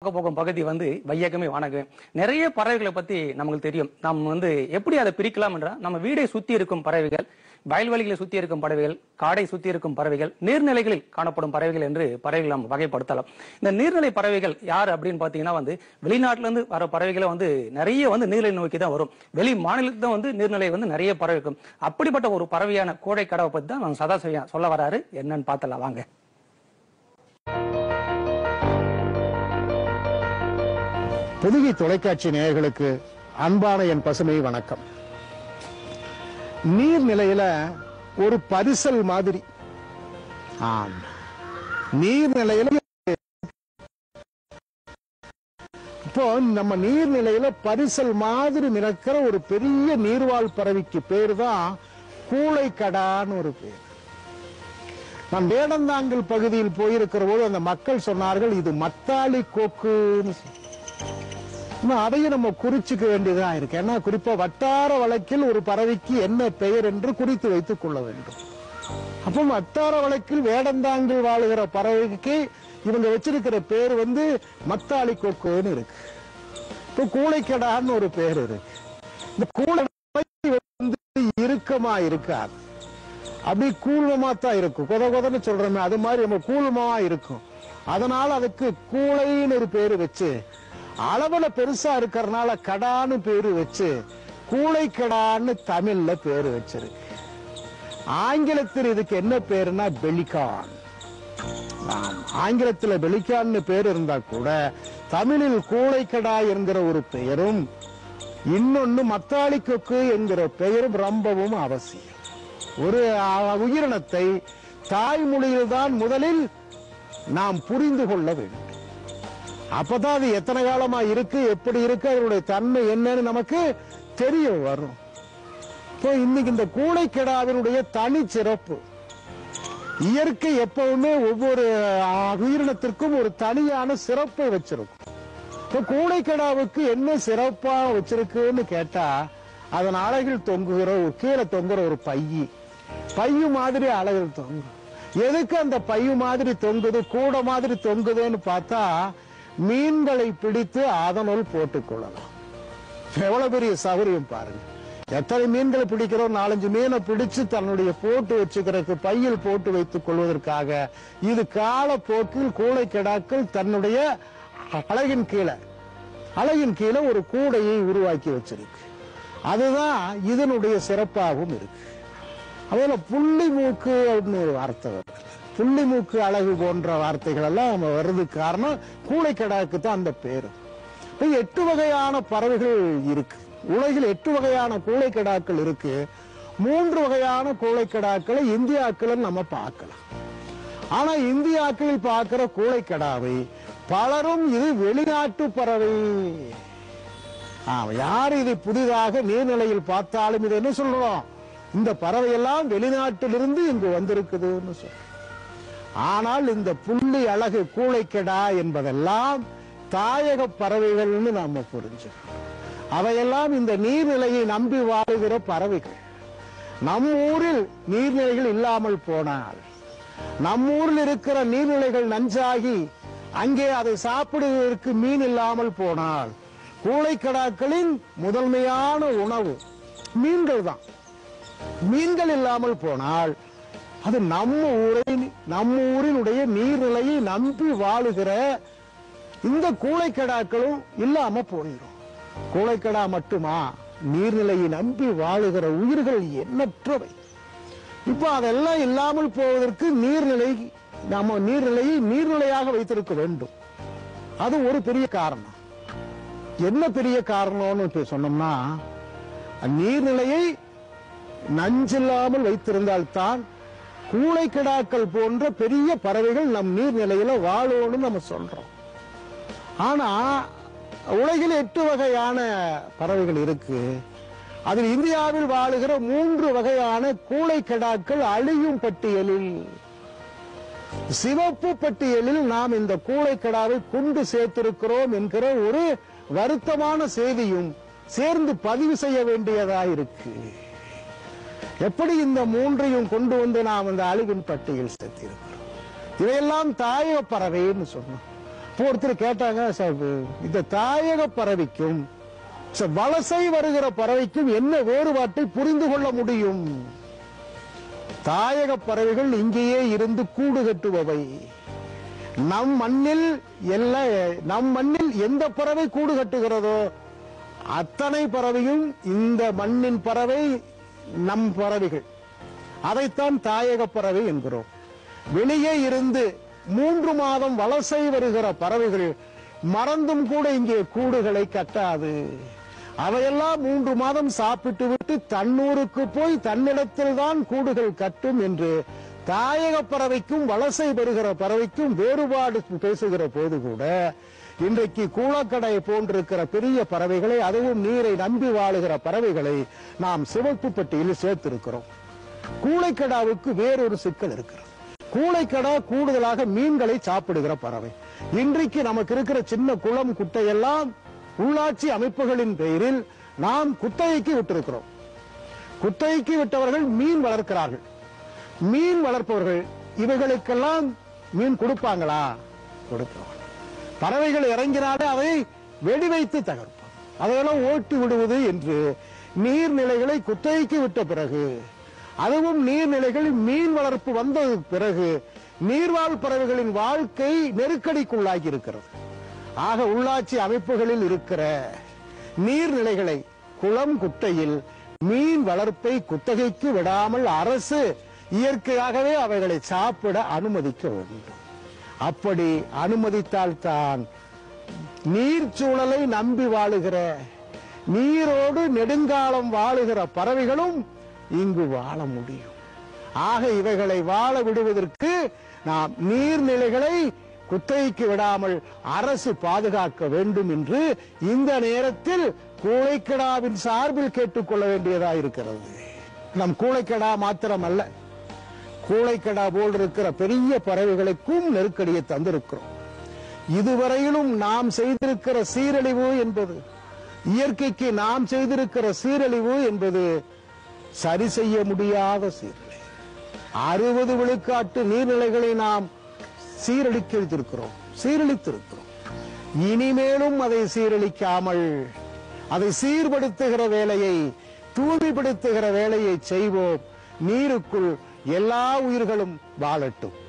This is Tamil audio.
பார்க்க போகும் பகுதி வந்து வையகமே வானகமே நிறைய பறவைகளை பத்தி நமக்கு தெரியும் நம்ம வந்து எப்படி அதை பிரிக்கலாம் என்றால் நம்ம வீடை சுத்தி இருக்கும் பறவைகள் வயல்வெளிகளை சுத்தி இருக்கும் பறவைகள் காடை சுத்தி இருக்கும் பறவைகள் நீர்நிலைகளில் காணப்படும் பறவைகள் என்று பறவைகள் நாம் வகைப்படுத்தலாம் இந்த நீர்நிலை பறவைகள் யார் அப்படின்னு பாத்தீங்கன்னா வந்து வெளிநாட்டுல இருந்து வர பறவைகளை வந்து நிறைய வந்து நீர்நிலை நோக்கி தான் வரும் வெளி மாநிலத்துல தான் வந்து நீர்நிலை வந்து நிறைய பறவை இருக்கும் அப்படிப்பட்ட ஒரு பறவையான கோடை கடவை பத்தி தான் நம்ம சதாசிவம் சொல்ல வராரு என்னன்னு பார்த்தலாம் வாங்க புதுகை தொலைக்காட்சி நேயர்களுக்கு அன்பான என் பசுமை வணக்கம் நீர்நிலையில ஒரு பரிசல் மாதிரி ஆம் நீர்நிலையில இப்போ நம்ம நீர்நிலையில பரிசல் மாதிரி மிதக்கிற ஒரு பெரிய நீர்வாழ் பறவைக்கு பேர் தான் கூளைக்கடான்னு ஒரு பேர் நான் வேடந்தாங்கல் பகுதியில் போயிருக்கிற போது அந்த மக்கள் சொன்னார்கள் இது மத்தாளி கோக்குன்னு சொன்னாங்க. இன்னும் அதையும் நம்ம குறிச்சுக்க வேண்டியதா இருக்கு ஏன்னா குறிப்பா வட்டார வழக்கில் ஒரு பறவைக்கு என்ன பெயர் என்று குறித்து வைத்துக் கொள்ள வேண்டும் அப்போ வட்டார வழக்கில் வேடந்தாங்கில் வாழுகிற பறவைக்கு இவங்க வச்சிருக்கிற பேர் வந்து மத்தாளி கொக்குன்னு இருக்கு இப்போ கூளைக்கடான்னு ஒரு பேர் இருக்கு இந்த கூளை வந்து இறுக்கமா இருக்காது அப்படி கூழ்மமா தான் இருக்கும் கொத கொதன்னு சொல்றோமே அது மாதிரி நம்ம கூழ்மமா இருக்கும் அதனால அதுக்கு கூளைன்னு ஒரு பேரு வச்சு அளவுல பெருசா இருக்கறனால கடான்னு பேரு வச்சு கூளைக்கடான்னு தமிழ்ல பேரு வச்சிருக்கு ஆங்கிலத்தில் இதுக்கு என்ன பேருன்னா பெலிகான் ஆம், ஆங்கிலத்துல பெலிகான்னு பேர் இருந்தா கூட தமிழில் கூளைக்கடா என்கிற ஒரு பெயரும் இன்னொன்னு மத்தாளி கொக்கு என்கிற பெயரும் ரொம்பவும் அவசியம் ஒரு அ, உயிரினத்தை தாய்மொழியில் தான் முதலில் நாம் புரிந்து கொள்ள வேண்டும் அப்பதான் அது எத்தனை காலமா இருக்கு எப்படி இருக்கு அதனுடைய தன்மை என்னன்னு நமக்கு தெரிய வரும் இப்போ இன்னைக்கு இந்த கூளைக்கெடாவினுடைய தனி சிறப்பு இயற்கை எப்பவுமே ஒவ்வொரு அ, உயிரினத்திற்கும் ஒரு தனியான சிறப்பை வச்சிருக்கும் இப்போ கூளைக்கடாவுக்கு என்ன சிறப்பா வச்சிருக்குன்னு கேட்டா அதன் அழகில் தொங்குகிற ஒரு கீழே தொங்குற ஒரு பையி பையு மாதிரி அழகில் தொங்கும் எதுக்கு அந்த பையு மாதிரி தொங்குது கூட மாதிரி தொங்குதுன்னு பார்த்தா மீன்களை பிடித்து அதனுள் போட்டுக் கொள்ளலாம் எவ்வளவு பெரிய சௌகரியம் பாருங்க எத்தனை மீன்களை பிடிக்கிறோம் நாலஞ்சு மீனை பிடிச்சு தன்னுடைய போட்டு வச்சுக்கிறதுக்கு பையில் போட்டு வைத்துக் கொள்வதற்காக இது காலப்போக்கில் கூளைக்கிடாக்கள் தன்னுடைய அழகின் கீழே அழகின் கீழே ஒரு கூடையை உருவாக்கி வச்சிருக்கு அதுதான் இதனுடைய சிறப்பாகவும் இருக்கு அதுல புள்ளி மூக்கு அப்படின்னு ஒரு வார்த்தை வருது புள்ளி மூக்கு அழகு போன்ற வார்த்தைகள் எல்லாம் நம்ம வர்றதுக்கு காரணம் கூளைக்கடாக்கு தான் அந்த பேரு இப்ப எட்டு வகையான பறவைகள் இருக்கு உலகில் எட்டு வகையான கூளைக்கடாக்கள் இருக்கு மூன்று வகையான கூளைக்கடாக்களை இந்தியாக்கள் நம்ம பார்க்கலாம் ஆனா இந்தியாக்களில் பார்க்கிற கூளைக்கடாவை பலரும் இது வெளிநாட்டு பறவை ஆமா, யார் இதை புதிதாக நீர்நிலையில் பார்த்தாலும் இது என்ன சொல்றோம் இந்த பறவை எல்லாம் வெளிநாட்டிலிருந்து இங்கு வந்திருக்குதுன்னு சொல்றோம் ஆனால் இந்த புள்ளி அழகு கூளைக்கெடா என்பதெல்லாம் தாயக பறவைகள்னு நாம புரிஞ்சுக்கணும் அவையெல்லாம் இந்த நீர்நிலையை நம்பி வாழுகிற பறவைகள் நம் ஊரில் நீர்நிலைகள் இல்லாமல் போனால் நம் ஊரில் இருக்கிற நீர்நிலைகள் நஞ்சாகி அங்கே அதை சாப்பிடுவதற்கு மீன் இல்லாமல் போனால் கூளைக்கடாக்களின் முதன்மையான உணவு மீன்கள் தான் மீன்கள் இல்லாமல் போனால் அது நம்ம ஊரை நம்ம ஊரினுடைய நீர்நிலையை நம்பி வாழுகிற இந்த கூளைக்கடாக்களும் இல்லாம போயிடும் கூளைக்கடா மட்டுமா நீர்நிலையை நம்பி வாழுகிற உயிர்கள் எண்ணற்றவை இப்ப அதெல்லாம் இல்லாமல் போவதற்கு நீர்நிலை நம்ம நீர்நிலையை நீர்நிலையாக வைத்திருக்க வேண்டும் அது ஒரு பெரிய காரணம் என்ன பெரிய காரணம்னு இப்ப சொன்னோம்னா நீர்நிலையை நஞ்சில்லாமல் வைத்திருந்தால்தான் கூளைக்கிடாக்கள் போன்ற பெரிய பறவைகள் நம் நீர்நிலையில வாழும்னு நம்ம சொல்றோம் ஆனா உலகில் எட்டு வகையான பறவைகள் இருக்கு அதில் இந்தியாவில் வாழுகிற மூன்று வகையான கூளைக்கடாக்கள் அழியும் பட்டியலில் சிவப்பு பட்டியலில் நாம் இந்த கூளைக்கடாவை கொண்டு சேர்த்திருக்கிறோம் என்கிற ஒரு வருத்தமான செய்தியும் சேர்ந்து பதிவு செய்ய வேண்டியதா இருக்கு எப்படி இந்த மூன்றையும் கொண்டு வந்து நாம் இந்த அழிவின் பட்டியல் சேர்த்திருக்கிறோம் இவையெல்லாம் தாயக பறவைன்னு சொன்னோம் இப்போ ஒருத்தர் கேட்டாங்க "சார், இந்த தாயக பறவைக்கும் சார், வலசை வருகிற பறவைக்கும் என்ன வேறுபாட்டை புரிந்து கொள்ள முடியும் தாயக பறவைகள் இங்கேயே இருந்து கூடு கட்டுபவை நம் மண்ணில் எல்லா நம் மண்ணில் எந்த பறவை கூடு கட்டுகிறதோ அத்தனை பறவையும் இந்த மண்ணின் பறவை நம் பறவைகள் அதைத்தான் தாயக பறவை என்கிறோம் வெளியே இருந்து மூன்று மாதம் வலசை வருகிற பறவைகள் மறந்தும் கூட இங்கே கூடுகளை கட்டாது அவையெல்லாம் மூன்று மாதம் சாப்பிட்டு விட்டு தன்னூருக்கு போய் தன்னிடத்தில் தான் கூடுகள் கட்டும் என்று தாயக பறவைக்கும் வலசை வருகிற பறவைக்கும் வேறுபாடு பேசுகிற போது கூட இன்றைக்கு கூளக்கடை போன்றிருக்கிற பெரிய பறவைகளை அதுவும் நீரை நம்பி வாழுகிற பறவைகளை நாம் சிவப்பு பெட்டியில் சேர்த்திருக்கிறோம் கூளைக்கடாவுக்கு வேறொரு சிக்கல் இருக்கிறது கூளைக்கடா கூடுதலாக மீன்களை சாப்பிடுகிற பறவை இன்றைக்கு நமக்கு இருக்கிற சின்ன குளம் குட்டையெல்லாம் உள்ளாட்சி அமைப்புகளின் பெயரில் நாம் குத்தகைக்கு விட்டிருக்கிறோம் குத்தகைக்கு விட்டவர்கள் மீன் வளர்க்கிறார்கள் மீன் வளர்ப்பவர்கள் இவைகளுக்கெல்லாம் மீன் கொடுப்பாங்களா கொடுப்பாங்க பறவைகள் இறங்கினாலே அதை வெடி வைத்து தகர்ப்பாங்க அதையெல்லாம் ஓட்டி விடுவது என்று நீர்நிலைகளை குத்தகைக்கு விட்ட பிறகு அதுவும் நீர்நிலைகளில் மீன் வளர்ப்பு வந்த பிறகு நீர்வாழ் பறவைகளின் வாழ்க்கை நெருக்கடிக்குள்ளாகி இருக்கிறது ஆக உள்ளாட்சி அமைப்புகளில் இருக்கிற நீர்நிலைகளை குளம் குட்டையில் மீன் வளர்ப்பை குத்தகைக்கு விடாமல் அரசு இயற்கையாகவே அவைகளை சாப்பிட அனுமதிக்க வேண்டும் அப்படி அனுமதித்தால்தான் நீர்ச்சூழலை நம்பி வாழுகிற நீரோடு நெடுங்காலம் வாழுகிற பறவைகளும் இங்கு வாழ முடியும் ஆக இவைகளை வாழ விடுவதற்கு நாம் நீர்நிலைகளை குத்தகைக்கு விடாமல் அரசு பாதுகாக்க வேண்டும் என்று இந்த நேரத்தில் கூளைக்கடாவின் சார்பில் கேட்டுக்கொள்ள வேண்டியதா இருக்கிறது நம் கூளைக்கடா மாத்திரமல்ல கூளைக்கடா போல் இருக்கிற பெரிய பறவைகளுக்கும் நெருக்கடியை தந்திருக்கிறோம் இதுவரையிலும் நாம் செய்திருக்கிற சீரழிவு என்பது இயற்கைக்கு நாம் செய்திருக்கிற சீரழிவு என்பது சரி செய்ய முடியாத சீரழிவு அறுபது விழுக்காட்டு நீர்நிலைகளை நாம் சீரழித்திருக்கிறோம் சீரழித்திருக்கிறோம் இனிமேலும் அதை சீரழிக்காமல் அதை சீர்படுத்துகிற வேலையை தூய்மைப்படுத்துகிற வேலையை செய்வோம் நீருக்குள் எல்லா உயிர்களும் வாழட்டும்